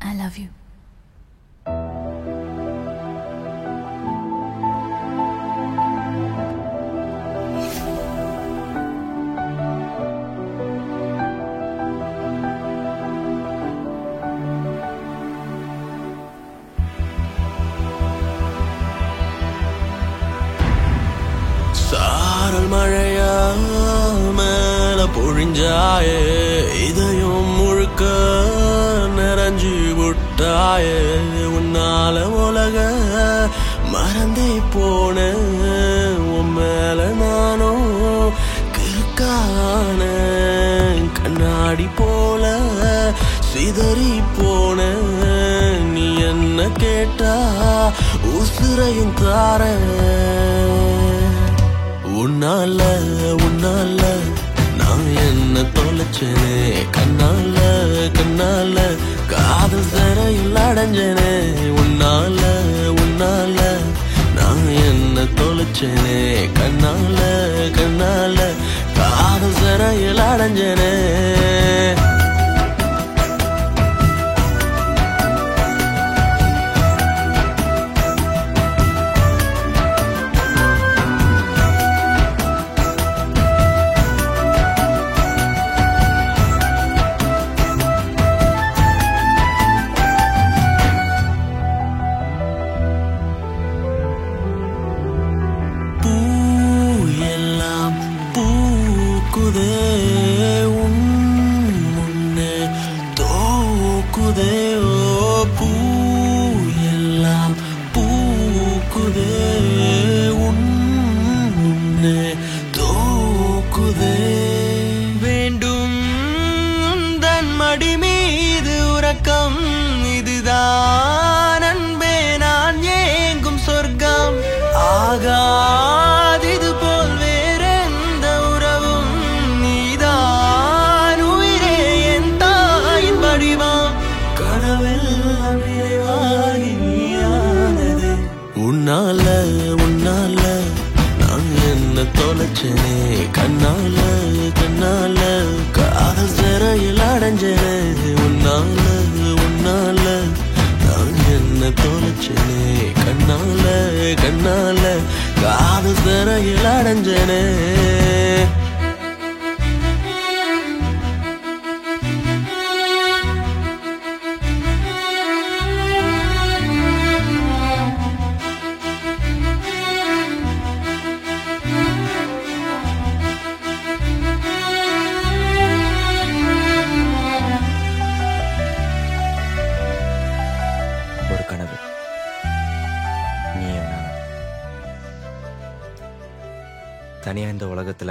I love you சாரல் மழையா மேல பொழிஞ்சாயே இதயம் முழுக்க நிறைஞ்சு விட்டாயே உன்னால உலக மறந்தே போன உன் மேல நானும் கிறுக்கான கண்ணாடி போல சிதறி போன நீ என்ன கேட்டா உசுரையும் தாரேன் உன்னால உன்னால நான் என்ன தொலைச்சேனே கண்ணால கண்ணால காதல் சிறையில் அடைஞ்சேனே உன்னால உன்னால நான் என்ன தொலைச்சேனே கண்ணால கண்ணால காதல் சிறையில் அடைஞ்சேனே பூ எல்லாம் பூக்குதே உன் முன்னே தோக்குதே ஓ பூ எல்லாம் பூக்குதே உன் முன்னே தோக்குதே வேண்டும் உந்தன் மடி மீது உறக்கம் இதுதான் அன்பே நான் ஏங்கும் சொர்க்கம் ஆகாதிது போல் வேறெந்த உறவும் நீதான் உயிரே என் தாயின் வடிவம் கனவெல்லாம் நிறைவாகி நீயானது உன்னால உன்னால நான் என்ன தொலைச்சேனே கண்ணால கண்ணால காதல் சிறையில் அடைஞ்சேனே உன்னால உன்னால நான் என்ன தொலைச்சேனே கண்ணால கண்ணால காதல் சிறையில் அடைஞ்சேனே ஒரு கனவு நீ நானும் தனியா இந்த உலகத்துல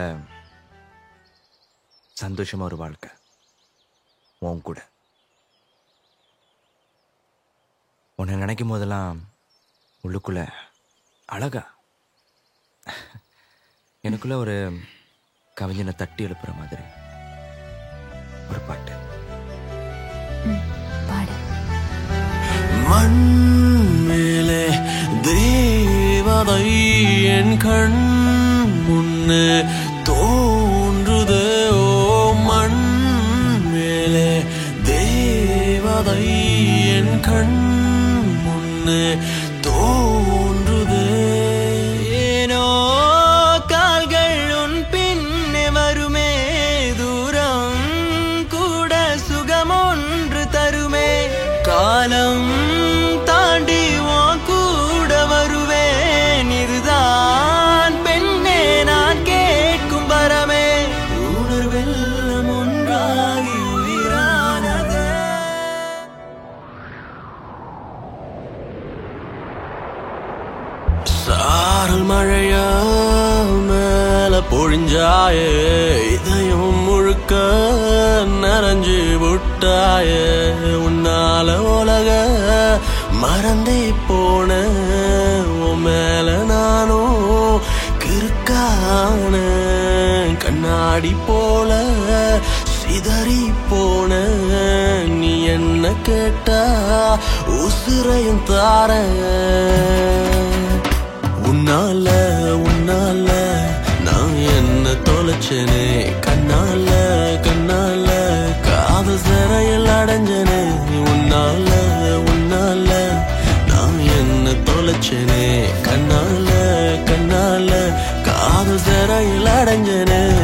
சந்தோஷமா ஒரு வாழ்க்கை உன் கூட உன்னை நினைக்கும் போதெல்லாம் உள்ளுக்குள்ள அழகா எனக்குள்ள ஒரு கவிஞனை தட்டி எழுப்புற மாதிரி ஒரு பாட்டு பாடு மண் மேலே தேவதை என் கண் முன்னே தோன்றுதே ஓ மண் மேலே தேவதை என் கண் முன்னே தோன்றுதே ஏனோ கால்கள் உன் பின்னே வருமே தூரம் கூட சுகம் ஒன்று தருமே காலம் தாண்டி உன் கூட வருவேன் இதுதான் பெண்ணே நான் கேட்கும் வரமே உணர்வெல்லாம் ஒன்றாகி உயிரானதே சாரல் மழையா மேல பொழிஞ்சாயே இதயம் முழுக்க நிறைஞ்சு விட்டாயே உன்னால உலக மறந்தே போன உன் மேல நானும் கிறுக்கான கண்ணாடி போல சிதறி போன நீ என்ன கேட்டா உசுரையும் தாரேன் உன்னால உன்னால நான் என்ன தொலைச்சேனே கண்ணால கண்ணால காதல் சிறையில் அடைஞ்சனே உன்னால அடைஞ்சனே